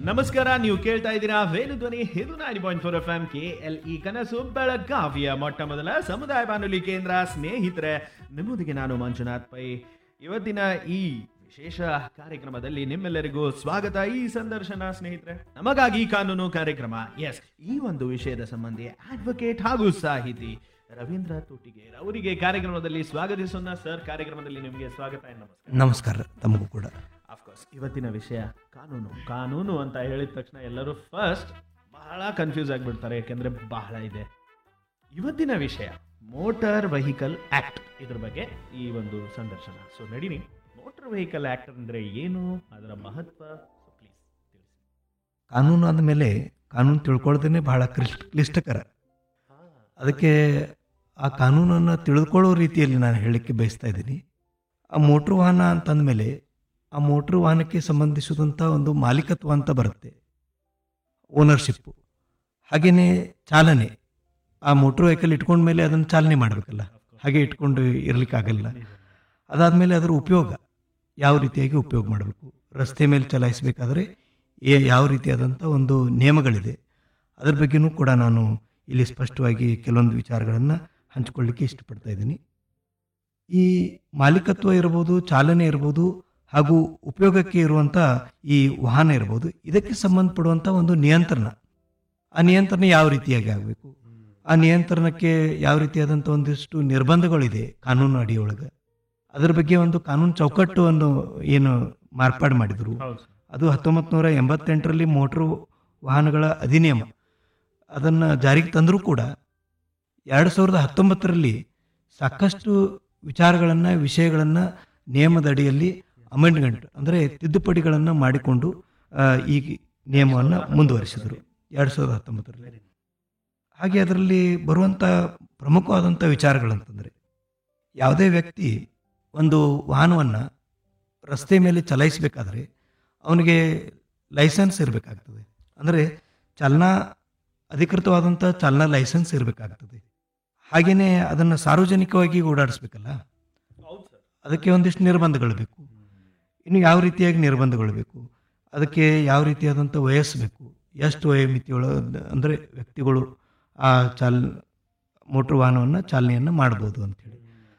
ನಮಸ್ಕಾರ ನೀವು ಕೇಳ್ತಾ ಇದ್ದೀರಾ ವೇಣು ಧ್ವನಿ ಇದು nine point four F M K L E ಕನಸು ಬೆಳಗಾವಿಯ ಮೊಟ್ಟ ಮೊದಲ ಸಮುದಾಯ ಬಾನುಲಿ ಕೇಂದ್ರ ಸ್ನೇಹಿತರೆ ನಿಮ್ಮೊಂದಿಗೆ ನಾನು ಮಂಜುನಾಥ್ ಪೈ ಇವತ್ತಿನ ಈ ವಿಶೇಷ ಕಾರ್ಯಕ್ರಮದಲ್ಲಿ ನಿಮ್ಮೆಲ್ಲರಿಗೂ ಸ್ವಾಗತ ಈ ಸಂದರ್ಶನ ಸ್ನೇಹಿತರೆ ನಮಗಾಗಿ ಕಾನೂನು ಕಾರ್ಯಕ್ರಮ ಎಸ್ ಈ ಒಂದು ವಿಷಯದ ಸಂಬಂಧಿ ಅಡ್ವೊಕೇಟ್ ಹಾಗೂ ಸಾಹಿತಿ ರವೀಂದ್ರ ತೋಟಿಗೇರ್ ಅವರಿಗೆ ಕಾರ್ಯಕ್ರಮದಲ್ಲಿ ಸ್ವಾಗತಿಸೋಣ ಸರ್ ಕಾರ್ಯಕ್ರಮದಲ್ಲಿ ನಿಮಗೆ ಸ್ವಾಗತ and ನಮಸ್ಕಾರ ನಮಸ್ಕಾರ ತಮಗೂ ಕೂಡ ಅಫ್ಕೋರ್ಸ್ ಇವತ್ತಿನ ವಿಷಯ ಕಾನೂನು ಕಾನೂನು ಅಂತ ಹೇಳಿದ ತಕ್ಷಣ ಎಲ್ಲರೂ ಫಸ್ಟ್ ಬಹಳ ಕನ್ಫ್ಯೂಸ್ ಆಗಿಬಿಡ್ತಾರೆ ಯಾಕೆಂದ್ರೆ ಬಹಳ ಇದೆ ಇವತ್ತಿನ ವಿಷಯ ಮೋಟಾರ್ ವೆಹಿಕಲ್ ಆಕ್ಟ್ ಇದ್ರ ಬಗ್ಗೆ ಈ ಒಂದು ಸಂದರ್ಶನ ಸೊ ನಡೀನಿ ಮೋಟಾರ್ ವೆಹಿಕಲ್ ಆಕ್ಟ್ ಅಂದ್ರೆ ಏನು ಅದರ ಮಹತ್ವ ಪ್ಲೀಸ್ ತಿಳಿಸಿ ಕಾನೂನು ಅಂದಮೇಲೆ ಕಾನೂನು ತಿಳ್ಕೊಳ್ಳೋದೇ ಬಹಳ ಕ್ಲಿಷ್ಟ ಕ್ಲಿಷ್ಟಕರ ಅದಕ್ಕೆ ಆ ಕಾನೂನನ್ನು ತಿಳಿದುಕೊಳ್ಳೋ ರೀತಿಯಲ್ಲಿ ನಾನು ಹೇಳಲಿಕ್ಕೆ ಬಯಸ್ತಾ ಇದ್ದೀನಿ ಆ ಮೋಟ್ರ್ ವಾಹನ ಅಂತಂದಮೇಲೆ ಆ ಮೋಟ್ರ್ ವಾಹನಕ್ಕೆ ಸಂಬಂಧಿಸಿದಂಥ ಒಂದು ಮಾಲೀಕತ್ವ ಅಂತ ಬರುತ್ತೆ ಓನರ್ಶಿಪ್ಪು ಹಾಗೆಯೇ ಚಾಲನೆ ಆ ಮೋಟ್ರ್ ವೆಹಿಕಲ್ ಇಟ್ಕೊಂಡ್ಮೇಲೆ ಅದನ್ನು ಚಾಲನೆ ಮಾಡಬೇಕಲ್ಲ ಹಾಗೆ ಇಟ್ಕೊಂಡು ಇರಲಿಕ್ಕಾಗಲ್ಲ ಅದಾದಮೇಲೆ ಅದರ ಉಪಯೋಗ ಯಾವ ರೀತಿಯಾಗಿ ಉಪಯೋಗ ಮಾಡಬೇಕು ರಸ್ತೆ ಮೇಲೆ ಚಲಾಯಿಸಬೇಕಾದ್ರೆ ಏ- ಯಾವ ರೀತಿಯಾದಂಥ ಒಂದು ನಿಯಮಗಳಿದೆ ಅದ್ರ ಬಗ್ಗೆನೂ ಕೂಡ ನಾನು ಇಲ್ಲಿ ಸ್ಪಷ್ಟವಾಗಿ ಕೆಲವೊಂದು ವಿಚಾರಗಳನ್ನು ಹಂಚಿಕೊಳ್ಳಿಕ್ಕೆ ಇಷ್ಟಪಡ್ತಾ ಇದ್ದೀನಿ ಈ ಮಾಲೀಕತ್ವ ಇರ್ಬೋದು ಚಾಲನೆ ಇರ್ಬೋದು ಹಾಗೂ ಉಪಯೋಗಕ್ಕೆ ಇರುವಂಥ ಈ ವಾಹನ ಇರ್ಬೋದು ಇದಕ್ಕೆ ಸಂಬಂಧಪಡುವಂಥ ಒಂದು ನಿಯಂತ್ರಣ ಆ ನಿಯಂತ್ರಣ ಯಾವ ರೀತಿಯಾಗಿ ಆಗಬೇಕು ಆ ನಿಯಂತ್ರಣಕ್ಕೆ ಯಾವ ರೀತಿಯಾದಂಥ ಒಂದಿಷ್ಟು ನಿರ್ಬಂಧಗಳಿದೆ ಕಾನೂನು ಅಡಿಯೊಳಗೆ ಅದರ ಬಗ್ಗೆ ಒಂದು ಕಾನೂನು ಚೌಕಟ್ಟನ್ನು ಏನು ಮಾರ್ಪಾಡು ಮಾಡಿದರು ಹೌದು ಸರ್ ಅದು ಹತ್ತೊಂಬತ್ತು ನೂರ ಎಂಬತ್ತೆಂಟರಲ್ಲಿ ಮೋಟ್ರು ವಾಹನಗಳ ಅಧಿನಿಯಮ ಅದನ್ನು ಜಾರಿಗೆ ತಂದರೂ ಕೂಡ ಎರಡು ಸಾವಿರದ ಹತ್ತೊಂಬತ್ತರಲ್ಲಿ ಸಾಕಷ್ಟು ವಿಚಾರಗಳನ್ನು ವಿಷಯಗಳನ್ನು ನಿಯಮದ ಅಡಿಯಲ್ಲಿ ಅಮೆಂಡ್ಮೆಂಟ್ ಅಂದರೆ ತಿದ್ದುಪಡಿಗಳನ್ನು ಮಾಡಿಕೊಂಡು ಆ, ಈ ನಿಯಮವನ್ನು ಮುಂದುವರಿಸಿದರು ಎರಡು ಸಾವಿರದ ಹತ್ತೊಂಬತ್ತರಲ್ಲಿ ಹಾಗೆ ಅದರಲ್ಲಿ ಬರುವಂಥ ಪ್ರಮುಖವಾದಂಥ ವಿಚಾರಗಳಂತಂದರೆ ಯಾವುದೇ ವ್ಯಕ್ತಿ ಒಂದು ವಾಹನವನ್ನು ರಸ್ತೆ ಮೇಲೆ ಚಲಾಯಿಸಬೇಕಾದ್ರೆ ಅವನಿಗೆ ಲೈಸೆನ್ಸ್ ಇರಬೇಕಾಗ್ತದೆ ಅಂದರೆ ಚಾಲನಾ ಅಧಿಕೃತವಾದಂಥ ಚಾಲನಾ ಲೈಸೆನ್ಸ್ ಇರಬೇಕಾಗ್ತದೆ ಹಾಗೆಯೇ ಅದನ್ನು ಸಾರ್ವಜನಿಕವಾಗಿ ಓಡಾಡಿಸ್ಬೇಕಲ್ಲ ಹೌದು ಸರ್ ಅದಕ್ಕೆ ಒಂದಿಷ್ಟು ನಿರ್ಬಂಧಗಳು ಬೇಕು ಇನ್ನು ಯಾವ ರೀತಿಯಾಗಿ ನಿರ್ಬಂಧಗಳು ಬೇಕು ಅದಕ್ಕೆ ಯಾವ ರೀತಿಯಾದಂಥ ವಯಸ್ಸು ಬೇಕು ಎಷ್ಟು ವಯೋಮಿತಿಯೊಳ ಅಂದರೆ ವ್ಯಕ್ತಿಗಳು ಆ ಚಾಲ್ ಮೋಟ್ರ್ ವಾಹನವನ್ನು ಚಾಲನೆಯನ್ನು ಮಾಡ್ಬೋದು ಅಂಥೇಳಿ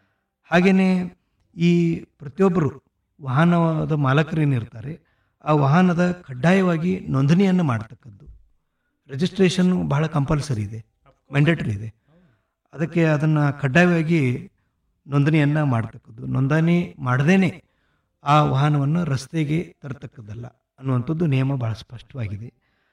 ಹಾಗೆಯೇ ಈ ಪ್ರತಿಯೊಬ್ಬರು ವಾಹನದ ಮಾಲಕರೇನಿರ್ತಾರೆ ಆ ವಾಹನದ ಕಡ್ಡಾಯವಾಗಿ ನೋಂದಣಿಯನ್ನು ಮಾಡ್ತಕ್ಕದ್ದು ರಿಜಿಸ್ಟ್ರೇಷನ್ ಬಹಳ ಕಂಪಲ್ಸರಿ ಇದೆ ಮ್ಯಾಂಡೇಟರಿ ಇದೆ ಅದಕ್ಕೆ ಅದನ್ನು ಕಡ್ಡಾಯವಾಗಿ ನೋಂದಣಿಯನ್ನು ಮಾಡ್ತಕ್ಕದ್ದು ನೋಂದಣಿ ಮಾಡದೇನೆ ಆ ವಾಹನವನ್ನು ರಸ್ತೆಗೆ ತರತಕ್ಕದ್ದಲ್ಲ ಅನ್ನುವಂಥದ್ದು ನಿಯಮ ಭಾಳ ಸ್ಪಷ್ಟವಾಗಿದೆ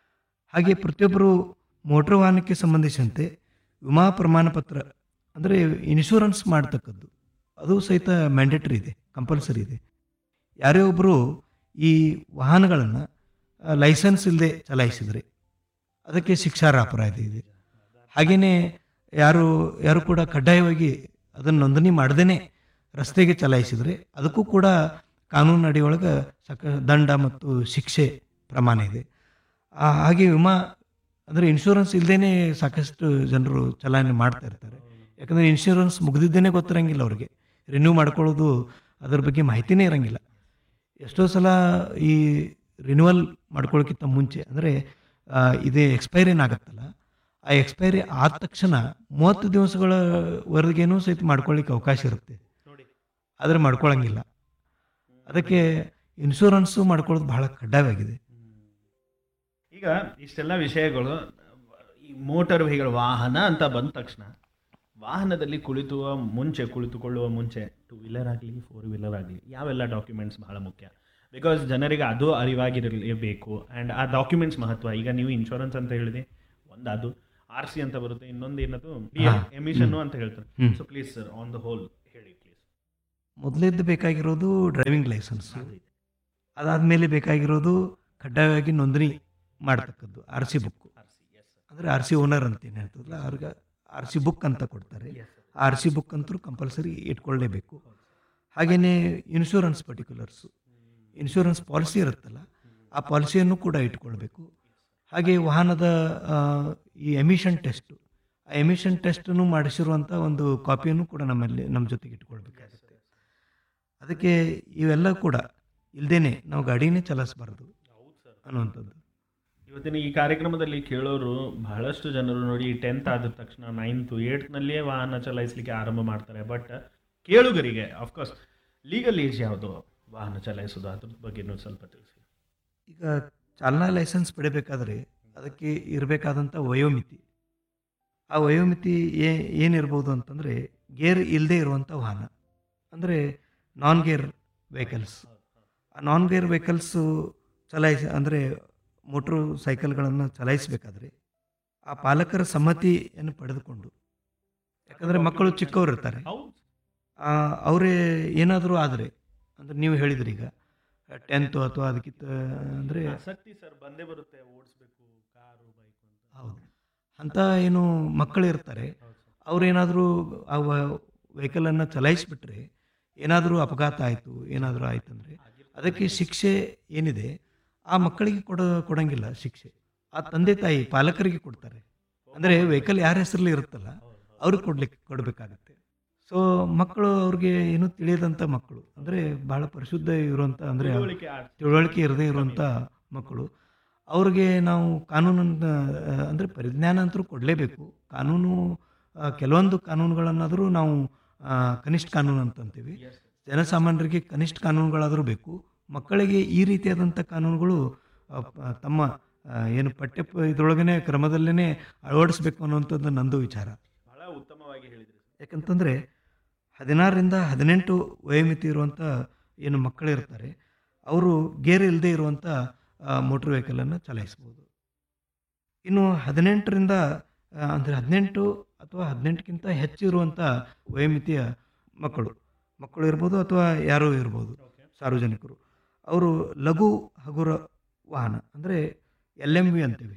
ಹಾಗೆ ಪ್ರತಿಯೊಬ್ಬರು ಮೋಟ್ರ್ ವಾಹನಕ್ಕೆ ಸಂಬಂಧಿಸಿದಂತೆ ವಿಮಾ ಪ್ರಮಾಣ ಪತ್ರ ಅಂದರೆ ಇನ್ಶೂರೆನ್ಸ್ ಮಾಡ್ತಕ್ಕದ್ದು ಅದು ಸಹಿತ ಮ್ಯಾಂಡೇಟರಿ ಇದೆ ಕಂಪಲ್ಸರಿ ಇದೆ ಯಾರೇ ಒಬ್ಬರು ಈ ವಾಹನಗಳನ್ನು ಲೈಸೆನ್ಸ್ ಇಲ್ಲದೆ ಚಲಾಯಿಸಿದರೆ ಅದಕ್ಕೆ ಶಿಕ್ಷಾರ್ಹ ಅಪರಾಧ ಇದೆ ಹಾಗೆಯೇ ಯಾರು ಯಾರು ಕೂಡ ಕಡ್ಡಾಯವಾಗಿ ಅದನ್ನು ನೋಂದಣಿ ಮಾಡದೇ ರಸ್ತೆಗೆ ಚಲಾಯಿಸಿದರೆ ಅದಕ್ಕೂ ಕೂಡ ಕಾನೂನು ಅಡಿಯೊಳಗೆ ಸಾಕ ದಂಡ ಮತ್ತು ಶಿಕ್ಷೆ ಪ್ರಮಾಣ ಇದೆ ಆ, ಹಾಗೆ ವಿಮಾ ಅಂದರೆ ಇನ್ಶೂರೆನ್ಸ್ ಇಲ್ಲದೇ ಸಾಕಷ್ಟು ಜನರು ಚಲಾವಣೆ ಮಾಡ್ತಾ ಇರ್ತಾರೆ ಯಾಕಂದರೆ ಇನ್ಶೂರೆನ್ಸ್ ಮುಗ್ದಿದ್ದೇನೆ ಗೊತ್ತಿರಂಗಿಲ್ಲ ಅವ್ರಿಗೆ ರಿನ್ಯೂ ಮಾಡ್ಕೊಳ್ಳೋದು ಅದ್ರ ಬಗ್ಗೆ ಮಾಹಿತಿನೇ ಇರಂಗಿಲ್ಲ ಎಷ್ಟೋ ಸಲ ಈ ರಿನ್ಯೂವಲ್ ಮಾಡ್ಕೊಳ್ಳೋಕ್ಕಿಂತ ಮುಂಚೆ ಅಂದರೆ ಇದೇ ಎಕ್ಸ್ಪೈರಿ ಏನಾಗತ್ತಲ್ಲ ಆ ಎಕ್ಸ್ಪೈರಿ ಆದ ತಕ್ಷಣ ಮೂವತ್ತು ದಿವಸಗಳವರೆಗೇನೂ ಸಹಿತ ಮಾಡ್ಕೊಳ್ಳಿಕ್ಕೆ ಅವಕಾಶ ಇರುತ್ತೆ ನೋಡಿ ಆದರೆ ಮಾಡ್ಕೊಳ್ಳಂಗಿಲ್ಲ ಅದಕ್ಕೆ ಇನ್ಶೂರೆನ್ಸು ಮಾಡ್ಕೊಳ್ಳೋದು ಬಹಳ ಕಡ್ಡಾಯವಾಗಿದೆ ಈಗ ಇಷ್ಟೆಲ್ಲ ವಿಷಯಗಳು ಈ ಮೋಟಾರ್ ವೆಹಿಕಲ್ ವಾಹನ ಅಂತ ಬಂದ ತಕ್ಷಣ ವಾಹನದಲ್ಲಿ ಕುಳಿತುವ ಮುಂಚೆ ಕುಳಿತುಕೊಳ್ಳುವ ಮುಂಚೆ ಟೂ ವೀಲರ್ ಆಗಲಿ ಫೋರ್ ವೀಲರ್ ಆಗಲಿ ಯಾವೆಲ್ಲ ಡಾಕ್ಯುಮೆಂಟ್ಸ್ ಬಹಳ ಮುಖ್ಯ ಬಿಕಾಸ್ ಜನರಿಗೆ ಅದು ಅರಿವಾಗಿರಲೇಬೇಕು ಆ್ಯಂಡ್ ಆ ಡಾಕ್ಯುಮೆಂಟ್ಸ್ ಮಹತ್ವ ಈಗ ನೀವು ಇನ್ಶೂರೆನ್ಸ್ ಅಂತ ಹೇಳಿದೆ ಒಂದು ಅದು ಆರ್ ಸಿ ಅಂತ ಬರುತ್ತೆ ಇನ್ನೊಂದು ಏನದು ಹಾ. ಎಮಿಷನ್ ಅಂತ ಹೇಳ್ತಾರೆ ಹ್ಮ್. So please sir on the whole ಹೇಳಿ ಪ್ಲೀಸ್ ಮೊದಲೇದ್ದು ಬೇಕಾಗಿರೋದು ಡ್ರೈವಿಂಗ್ ಲೈಸೆನ್ಸ್ ಅದಾದಮೇಲೆ ಬೇಕಾಗಿರೋದು ಕಡ್ಡಾಯವಾಗಿ ನೋಂದಣಿ ಮಾಡ್ತಕ್ಕದ್ದು R C book R C yes sir ಅಂದರೆ ಆರ್ ಸಿ ಓನರ್ ಅಂತ ಏನು ಹೇಳ್ತದಲ್ಲ ಅವ್ರಿಗೆ ಆರ್ ಸಿ ಬುಕ್ ಅಂತ ಕೊಡ್ತಾರೆ yes sir R C book ಅಂತೂ ಕಂಪಲ್ಸರಿ ಇಟ್ಕೊಳ್ಳೇಬೇಕು ಹಾಗೆಯೇ ಇನ್ಶೂರೆನ್ಸ್ ಪರ್ಟಿಕ್ಯುಲರ್ಸು ಇನ್ಶೂರೆನ್ಸ್ ಪಾಲಿಸಿ ಇರುತ್ತಲ್ಲ ಆ ಪಾಲಿಸಿಯನ್ನು ಕೂಡ ಇಟ್ಕೊಳ್ಬೇಕು ಹಾಗೆ ವಾಹನದ ಆ, ಈ ಎಮಿಷನ್ ಟೆಸ್ಟು ಆ ಎಮಿಷನ್ ಟೆಸ್ಟನ್ನು ಮಾಡಿಸಿರುವಂಥ ಒಂದು ಕಾಪಿಯನ್ನು ಕೂಡ ನಮ್ಮಲ್ಲಿ ನಮ್ಮ ಜೊತೆಗೆ ಇಟ್ಕೊಳ್ಬೇಕಾಗುತ್ತೆ ಅದಕ್ಕೆ ಇವೆಲ್ಲ ಕೂಡ ಇಲ್ಲದೇನೆ ನಾವು ಗಾಡಿನೇ ಚಲಾಯಿಸಬಾರ್ದು ಹೌದು ಸರ್ ಅನ್ನುವಂಥದ್ದು ಇವತ್ತಿನ ಈ ಕಾರ್ಯಕ್ರಮದಲ್ಲಿ ಕೇಳೋರು ಬಹಳಷ್ಟು ಜನರು ನೋಡಿ ಟೆಂತ್ ಆದ ತಕ್ಷಣ ನೈನ್ತು ಏಟ್ನಲ್ಲಿಯೇ ವಾಹನ ಚಲಾಯಿಸಲಿಕ್ಕೆ ಆರಂಭ ಮಾಡ್ತಾರೆ ಬಟ್ ಕೇಳುಗರಿಗೆ ಅಫ್ಕೋರ್ಸ್ ಲೀಗಲ್ ಏಜ್ ಯಾವುದು ವಾಹನ ಚಲಾಯಿಸೋದು ಅದ್ರ ಬಗ್ಗೆನೂ ಸ್ವಲ್ಪ ತಿಳಿಸಿ ಈಗ ಚಾಲನಾ ಲೈಸೆನ್ಸ್ ಪಡಿಬೇಕಾದ್ರೆ ಅದಕ್ಕೆ ಇರಬೇಕಾದಂಥ ವಯೋಮಿತಿ ಆ ವಯೋಮಿತಿ ಏ ಏನಿರ್ಬೋದು ಅಂತಂದರೆ ಗೇರ್ ಇಲ್ಲದೆ ಇರುವಂಥ ವಾಹನ ಅಂದರೆ ನಾನ್ ಗೇರ್ ವೆಹಿಕಲ್ಸ್ ಆ ನಾನ್ ಗೇರ್ ವೆಹಿಕಲ್ಸು ಚಲಾಯಿಸಿ ಅಂದರೆ ಮೋಟ್ರು ಸೈಕಲ್ಗಳನ್ನು ಚಲಾಯಿಸಬೇಕಾದ್ರೆ ಆ ಪಾಲಕರ ಸಮ್ಮತಿಯನ್ನು ಪಡೆದುಕೊಂಡು ಯಾಕಂದರೆ ಮಕ್ಕಳು ಚಿಕ್ಕವರು ಇರ್ತಾರೆ ಹೌದು ಆ, ಅವರೇ ಏನಾದರೂ ಆದರೆ ಅಂದರೆ ನೀವು ಹೇಳಿದ್ರಿ ಈಗ ಟೆಂತು ಅಥವಾ ಅದಕ್ಕಿಂತ ಅಂದರೆ ಆಸಕ್ತಿ ಸರ್ ಬಂದೇ ಬರುತ್ತೆ ಓಡಿಸ್ಬೇಕು ಕಾರು ಬೈಕ್ ಅಂತ ಹೌದು ಅಂಥ ಏನು ಮಕ್ಕಳು ಇರ್ತಾರೆ ಹೌದು ಸರ್ ಅವ್ರೇನಾದರೂ ಆ ವೆಹಿಕಲನ್ನು ಚಲಾಯಿಸಿಬಿಟ್ರೆ ಏನಾದರೂ ಅಪಘಾತ ಆಯಿತು ಏನಾದರೂ ಆಯ್ತಂದರೆ ಅದಕ್ಕೆ ಶಿಕ್ಷೆ ಏನಿದೆ ಆ ಮಕ್ಕಳಿಗೆ ಕೊಡ ಕೊಡಂಗಿಲ್ಲ ಶಿಕ್ಷೆ ಆ ತಂದೆ ತಾಯಿ ಪಾಲಕರಿಗೆ ಕೊಡ್ತಾರೆ ಅಂದರೆ ವೆಹಿಕಲ್ ಯಾರ ಹೆಸರಲ್ಲಿ ಇರುತ್ತಲ್ಲ ಅವ್ರಿಗೆ ಕೊಡ್ಲಿಕ್ಕೆ ಕೊಡಬೇಕಾಗತ್ತೆ ಸೊ ಮಕ್ಕಳು ಅವ್ರಿಗೆ ಏನೂ ತಿಳಿಯದಂಥ ಮಕ್ಕಳು ಅಂದರೆ ಭಾಳ ಪರಿಶುದ್ಧ ಇರುವಂಥ ಅಂದರೆ ತಿಳುವಳಿಕೆ ಆ- ತಿಳುವಳಿಕೆ ಇರದೇ ಇರುವಂಥ ಮಕ್ಕಳು ಅವ್ರಿಗೆ ನಾವು ಕಾನೂನನ್ನು ಅಂದರೆ ಪರಿಜ್ಞಾನ ಅಂತರೂ ಕೊಡಲೇಬೇಕು ಕಾನೂನು ಆ, ಕೆಲವೊಂದು ಕಾನೂನುಗಳನ್ನಾದರೂ ನಾವು ಆ, ಕನಿಷ್ಠ ಕಾನೂನು ಅಂತ ಅಂತೀವಿ Yes, sir. ಜನಸಾಮಾನ್ಯರಿಗೆ ಕನಿಷ್ಠ ಕಾನೂನುಗಳಾದರೂ ಬೇಕು ಮಕ್ಕಳಿಗೆ ಈ ರೀತಿಯಾದಂಥ ಕಾನೂನುಗಳು ಆ, ಪ- ತಮ್ಮ ಆ, ಏನು ಪಠ್ಯ ಪ- ಇದ್ರೊಳಗನೆ ಕ್ರಮದಲ್ಲೇ ಅಳವಡಿಸ್ಬೇಕು ಅನ್ನುವಂಥದ್ದು ನಂದು ವಿಚಾರ ಬಹಳ ಉತ್ತಮವಾಗಿ ಹೇಳಿದ್ರಿ ಸರ್. ಯಾಕಂತಂದರೆ ಹದಿನಾರರಿಂದ ಹದಿನೆಂಟು ವಯೋಮಿತಿ ಇರುವಂಥ ಏನು ಮಕ್ಕಳಿರ್ತಾರೆ ಅವರು ಗೇರ್ ಇಲ್ಲದೆ ಇರುವಂಥ ಮೋಟ್ರ್ ವೆಹಿಕಲನ್ನು ಚಲಾಯಿಸ್ಬೋದು ಇನ್ನು ಹದಿನೆಂಟರಿಂದ ಅಂದರೆ ಹದಿನೆಂಟು ಅಥವಾ ಹದಿನೆಂಟಕ್ಕಿಂತ ಹೆಚ್ಚು ಇರುವಂಥ ವಯೋಮಿತಿಯ ಮಕ್ಕಳು ಮಕ್ಕಳು ಇರ್ಬೋದು ಅಥವಾ ಯಾರೂ ಇರ್ಬೋದು Okay. ಸಾರ್ವಜನಿಕರು ಅವರು ಲಘು ಹಗುರ ವಾಹನ ಅಂದರೆ ಎಲ್ ಎಮ್ ವಿ ಅಂತೀವಿ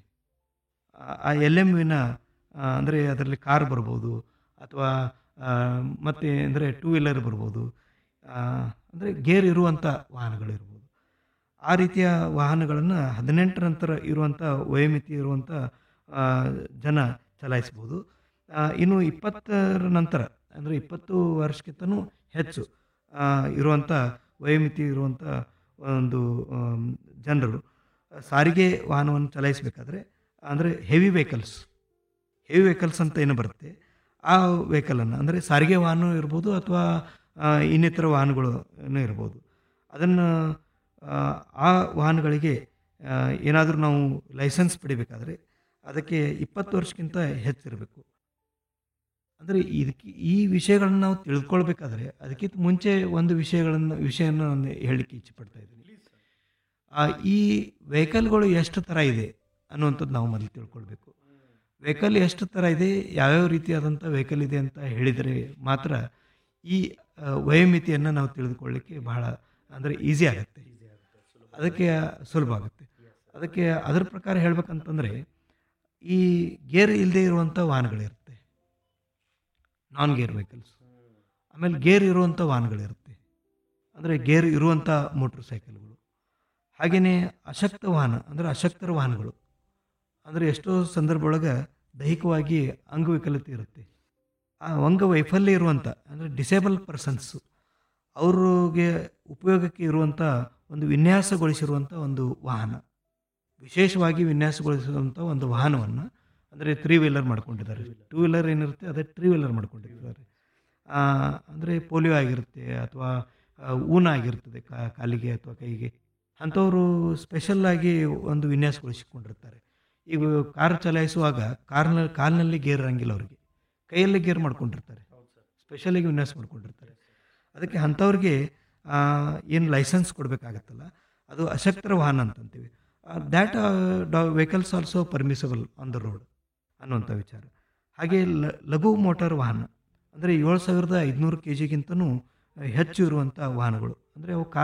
ಆ- ಆ ಎಲ್ ಎಮ್ ವಿನ ಅಂದರೆ ಅದರಲ್ಲಿ ಕಾರ್ ಬರ್ಬೋದು ಅಥವಾ ಆ, ಮತ್ತೆ ಅಂದರೆ ಟೂ ವೀಲರ್ ಬರ್ಬೋದು ಅಂದರೆ ಗೇರ್ ಇರುವಂಥ ವಾಹನಗಳಿರ್ಬೋದು ಆ ರೀತಿಯ ವಾಹನಗಳನ್ನು ಹದಿನೆಂಟರ ನಂತರ ಇರುವಂಥ ವಯೋಮಿತಿ ಇರುವಂಥ ಆ, ಜನ ಚಲಾಯಿಸ್ಬೋದು ಆ, ಇನ್ನು ಇಪ್ಪತ್ತರ ನಂತರ ಅಂದರೆ ಇಪ್ಪತ್ತು ವರ್ಷಕ್ಕಿಂತನೂ ಹೆಚ್ಚು ಆ, ಇರುವಂಥ ವಯೋಮಿತಿ ಇರುವಂಥ ಒಂದು ಆಮ್, ಜನರು ಸಾರಿಗೆ ವಾಹನವನ್ನು ಚಲಾಯಿಸಬೇಕಾದ್ರೆ ಅಂದರೆ ಹೆವಿ ವೆಹಿಕಲ್ಸ್ ಹೆವಿ ವೆಹಿಕಲ್ಸ್ ಅಂತ ಏನು ಬರುತ್ತೆ ಆ ವೆಹಿಕಲನ್ನು ಅಂದರೆ ಸಾರಿಗೆ ವಾಹನ ಇರ್ಬೋದು ಅಥವಾ ಆ, ಇನ್ನಿತರ ವಾಹನಗಳು ಏನೋ ಇರ್ಬೋದು ಅದನ್ನು ಆ, ಆ ವಾಹನಗಳಿಗೆ ಏನಾದರೂ ನಾವು ಲೈಸೆನ್ಸ್ ಪಡಿಬೇಕಾದ್ರೆ ಅದಕ್ಕೆ ಇಪ್ಪತ್ತು ವರ್ಷಕ್ಕಿಂತ ಹೆಚ್ಚಿರಬೇಕು ಅಂದರೆ ಇದಕ್ಕೆ ಈ ವಿಷಯಗಳನ್ನು ನಾವು ತಿಳ್ಕೊಳ್ಬೇಕಾದ್ರೆ ಅದಕ್ಕಿಂತ ಮುಂಚೆ ಒಂದು ವಿಷಯಗಳನ್ನು ವಿಷಯನ ನಾನು ಹೇಳಲಿಕ್ಕೆ ಇಚ್ಛೆಪಡ್ತಾ ಇದ್ದೀನಿ ಆ, ಈ ವೆಹಿಕಲ್ಗಳು ಎಷ್ಟು ಥರ ಇದೆ ಅನ್ನುವಂಥದ್ದು ನಾವು ಮೊದಲು ತಿಳ್ಕೊಳ್ಬೇಕು ವೆಹಿಕಲ್ ಎಷ್ಟು ಥರ ಇದೆ ಯಾವ್ಯಾವ ರೀತಿಯಾದಂಥ ವೆಹಿಕಲ್ ಇದೆ ಅಂತ ಹೇಳಿದರೆ ಮಾತ್ರ ಈ ಆ, ವಯೋಮಿತಿಯನ್ನು ನಾವು ತಿಳಿದುಕೊಳ್ಳಿಕ್ಕೆ ಬಹಳ ಅಂದರೆ ಈಸಿ ಆಗುತ್ತೆ ಅದಕ್ಕೆ ಸುಲಭ ಆಗುತ್ತೆ ಅದಕ್ಕೆ ಅದರ ಪ್ರಕಾರ ಹೇಳ್ಬೇಕಂತಂದರೆ ಈ ಗೇರ್ ಇಲ್ಲದೆ ಇರುವಂಥ ವಾಹನಗಳಿರುತ್ತೆ ನಾನ್ ಗೇರ್ ವೆಹಿಕಲ್ಸ್ ಆಮೇಲೆ ಗೇರ್ ಇರುವಂಥ ವಾಹನಗಳಿರುತ್ತೆ ಅಂದರೆ ಗೇರ್ ಇರುವಂಥ ಮೋಟ್ರ್ ಸೈಕಲ್ಗಳು ಹಾಗೆಯೇ ಅಶಕ್ತ ವಾಹನ ಅಂದರೆ ಅಶಕ್ತರ ವಾಹನಗಳು ಅಂದರೆ ಎಷ್ಟೋ ಸಂದರ್ಭ ಒಳಗೆ ದೈಹಿಕವಾಗಿ ಅಂಗವಿಕಲತೆ ಇರುತ್ತೆ ಆ ಅಂಗವೈಫಲ್ಯ ಇರುವಂಥ ಅಂದರೆ ಡಿಸೇಬಲ್ ಪರ್ಸನ್ಸು ಅವ್ರಿಗೆ ಉಪಯೋಗಕ್ಕೆ ಇರುವಂಥ ಒಂದು ವಿನ್ಯಾಸಗೊಳಿಸಿರುವಂಥ ಒಂದು ವಾಹನ ವಿಶೇಷವಾಗಿ ವಿನ್ಯಾಸಗೊಳಿಸಿರುವಂಥ ಒಂದು ವಾಹನವನ್ನು ಅಂದರೆ ತ್ರೀ ವೀಲರ್ ಮಾಡ್ಕೊಂಡಿದ್ದಾರೆ ಟೂ ವೀಲರ್ ಏನಿರುತ್ತೆ ಅದೇ ತ್ರೀ ವೀಲರ್ ಮಾಡ್ಕೊಂಡಿರ್ತಾರೆ ಅಂದರೆ ಪೋಲಿಯೋ ಆಗಿರುತ್ತೆ ಅಥವಾ ಆ, ಊನ ಆಗಿರ್ತದೆ ಕಾ- ಕಾಲಿಗೆ ಅಥವಾ ಕೈಗೆ ಅಂಥವರು ಸ್ಪೆಷಲ್ಲಾಗಿ ಒಂದು ವಿನ್ಯಾಸಗೊಳಿಸಿಕೊಂಡಿರ್ತಾರೆ ಈಗ ಕಾರ್ ಚಲಾಯಿಸುವಾಗ ಕಾರ್ನ ಕಾಲಿನಲ್ಲಿ ಗೇರ್ ಇರಂಗಿಲ್ಲ ಅವರಿಗೆ ಕೈಯಲ್ಲಿ ಗೇರ್ ಮಾಡ್ಕೊಂಡಿರ್ತಾರೆ ಸ್ಪೆಷಲಾಗಿ ವಿನ್ಯಾಸ ಮಾಡ್ಕೊಂಡಿರ್ತಾರೆ ಅದಕ್ಕೆ ಅಂಥವ್ರಿಗೆ ಏನು ಲೈಸೆನ್ಸ್ ಕೊಡಬೇಕಾಗತ್ತಲ್ಲ ಅದು ಅಶಕ್ತರ ವಾಹನ ಅಂತಂತೀವಿ that the vehicles also permissible on the road ಅನ್ನುವಂಥ ವಿಚಾರ ಹಾಗೆ ಲ- ಲಘು ಮೋಟಾರ್ ವಾಹನ ಅಂದರೆ ಏಳು ಸಾವಿರದ ಐದುನೂರು ಕೆ ಜಿಗಿಂತನೂ ಹೆಚ್ಚು ಇರುವಂಥ ವಾಹನಗಳು ಅಂದರೆ ಅವು ಕಾರ್